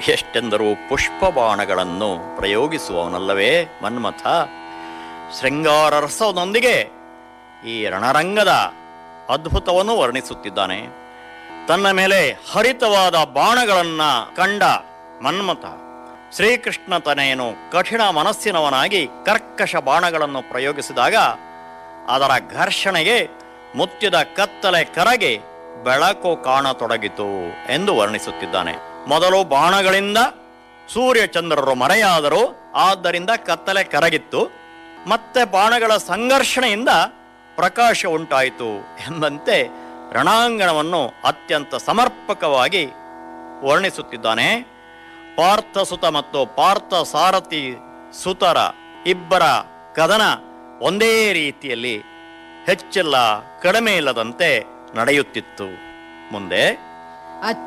ಎಷ್ಟೆಂದರೂ ಪುಷ್ಪಬಾಣಗಳನ್ನು ಪ್ರಯೋಗಿಸುವವನಲ್ಲವೇ ಮನ್ಮಥ ಶೃಂಗಾರ ರಸದೊಂದಿಗೆ ಈ ರಣರಂಗದ ಅದ್ಭುತವನ್ನು ವರ್ಣಿಸುತ್ತಿದ್ದಾನೆ ತನ್ನ ಮೇಲೆ ಹರಿತವಾದ ಬಾಣಗಳನ್ನ ಕಂಡ ಮನ್ಮಥ ಶ್ರೀಕೃಷ್ಣ ತನೆಯನು ಕಠಿಣ ಮನಸ್ಸಿನವನಾಗಿ ಕರ್ಕಶ ಬಾಣಗಳನ್ನು ಪ್ರಯೋಗಿಸಿದಾಗ ಅದರ ಘರ್ಷಣೆಗೆ ಮುತ್ತಿದ ಕತ್ತಲೆ ಕರಗಿ ಬೆಳಕು ಕಾಣತೊಡಗಿತು ಎಂದು ವರ್ಣಿಸುತ್ತಿದ್ದಾನೆ ಮೊದಲು ಬಾಣಗಳಿಂದ ಸೂರ್ಯಚಂದ್ರರು ಮರೆಯಾದರು ಆದ್ದರಿಂದ ಕತ್ತಲೆ ಕರಗಿತ್ತು ಮತ್ತೆ ಬಾಣಗಳ ಸಂಘರ್ಷಣೆಯಿಂದ ಪ್ರಕಾಶ ಉಂಟಾಯಿತು ಎಂಬಂತೆ ರಣಾಂಗಣವನ್ನು ಅತ್ಯಂತ ಸಮರ್ಪಕವಾಗಿ ವರ್ಣಿಸುತ್ತಿದ್ದಾನೆ ಪಾರ್ಥಸುತ ಮತ್ತು ಪಾರ್ಥ ಸಾರಥಿ ಸುತರ ಇಬ್ಬರ ಕದನ ಒಂದೇ ರೀತಿಯಲ್ಲಿ ಹೆಚ್ಚಿಲ್ಲ ಕಡಿಮೆ ಇಲ್ಲದಂತೆ ನಡೆಯುತ್ತಿತ್ತು ಮುಂದೆ